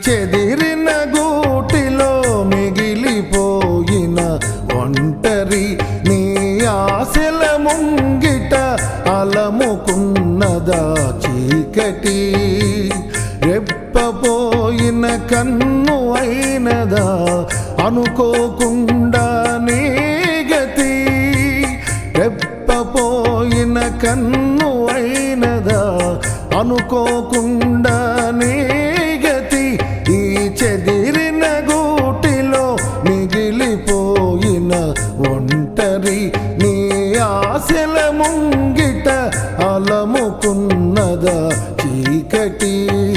చెదిరిన గూటిలో మిగిలిపోయిన ఒంటరి నీ ఆశల ముంగిట అలముకున్నదా చీకటి రెప్పపోయిన కన్ను అయినదా అనుకోకుండా నీ గతి రెప్పపోయిన కన్ను అయినదా అనుకోకుండా నీ గతి ఈ చెదిరిన గూటిలో మిగిలిపోయిన ఒంటరి నీ ఆశల ముంగిట అలముకున్నదా చీకటి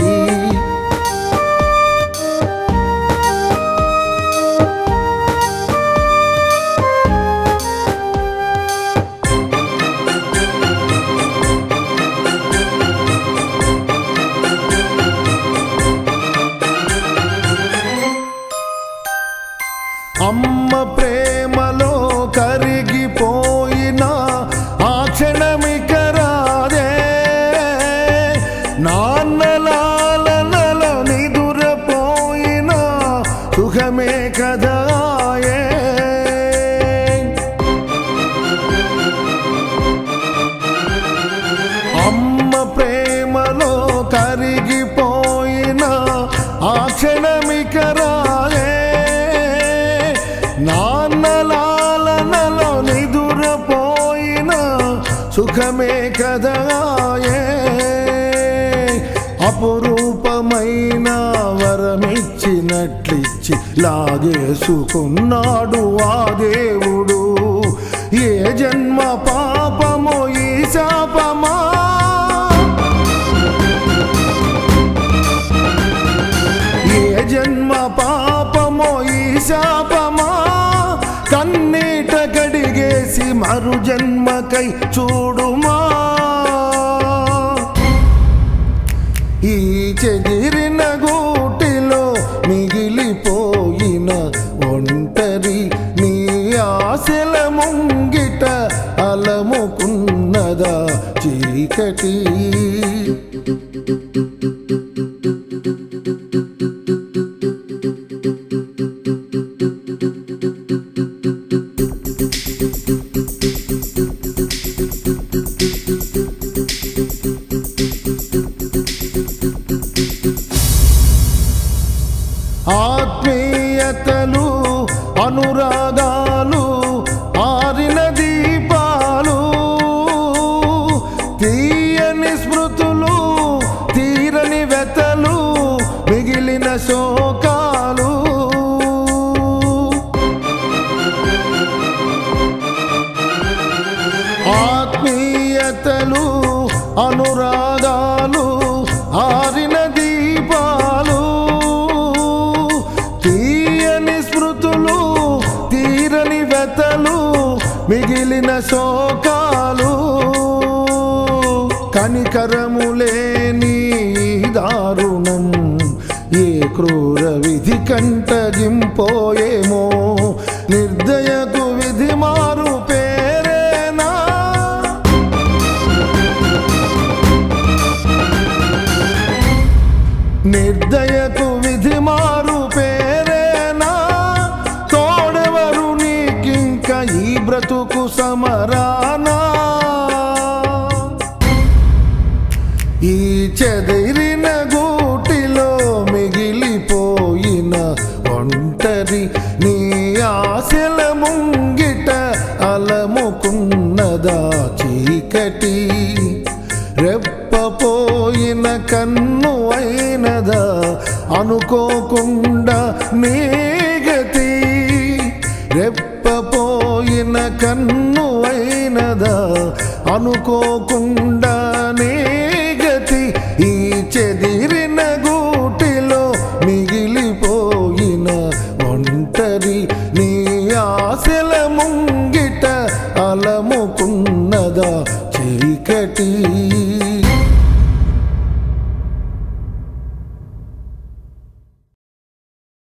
అమ్మ ప్రేమలో కరిగిపోయిన ఆ క్షణమిక రాదే నాన్నలాలనలో నిదురపోయిన సుఖమే కదాయే అమ్మ ప్రేమలో కరిగిపోయిన ఆ క్షణమిక రాలే నాన్నలాలనలో నిదురపోయిన సుఖమే కదాయే అపురూపమైన వరమిచ్చినట్లిచ్చి లాగేసుకున్నాడు ఆ దేవుడు ఏ జన్మ పాపమో ఈ శాపమా ఏ జన్మ పాపమో ఈ శాపమా కన్నీట కడిగేసి మరు జన్మకై చూడుమా ఈ చెదిరిన గూటిలో మిగిలిపోయిన ఒంటరి నీ ఆశల ముంగిట అలముకున్నదా చీకటి ఆత్మీయతలు అనురాగాలు ఆరిన దీపాలు తీయని స్మృతులు తీరని వెతలు మిగిలిన శోకాలు ఆత్మీయతలు అనురాగాలు ఆరిన దీపాలు తీయని స్మృతులు తీరని వెతలు మిగిలిన శోకాలు కనికరము లేని దారుణం ఏ క్రూర విధి కంటగింపోయేమో నిర్దయకు విధి మారు పేరేనా నిర్దయకు విధి మారు పేరేనా తోడెవరు నీకింక ఈ బ్రతుకు సమరానా ఈ చెదిరిన గూటిలో మిగిలిపోయిన ఒంటరి నీ ఆశల ముంగిట అలముకున్నదా చీకటి రెప్పపోయిన కన్ను అయినదా అనుకోకుండా నీ గతి రెప్పపోయిన కన్ను అయినదా అనుకోకుండా నీ గతి ఈ చెదిరిన గూటిలో మిగిలిపోయిన ఒంటరి నీ ఆశల ముంగిట అలముకున్నదా చీకటి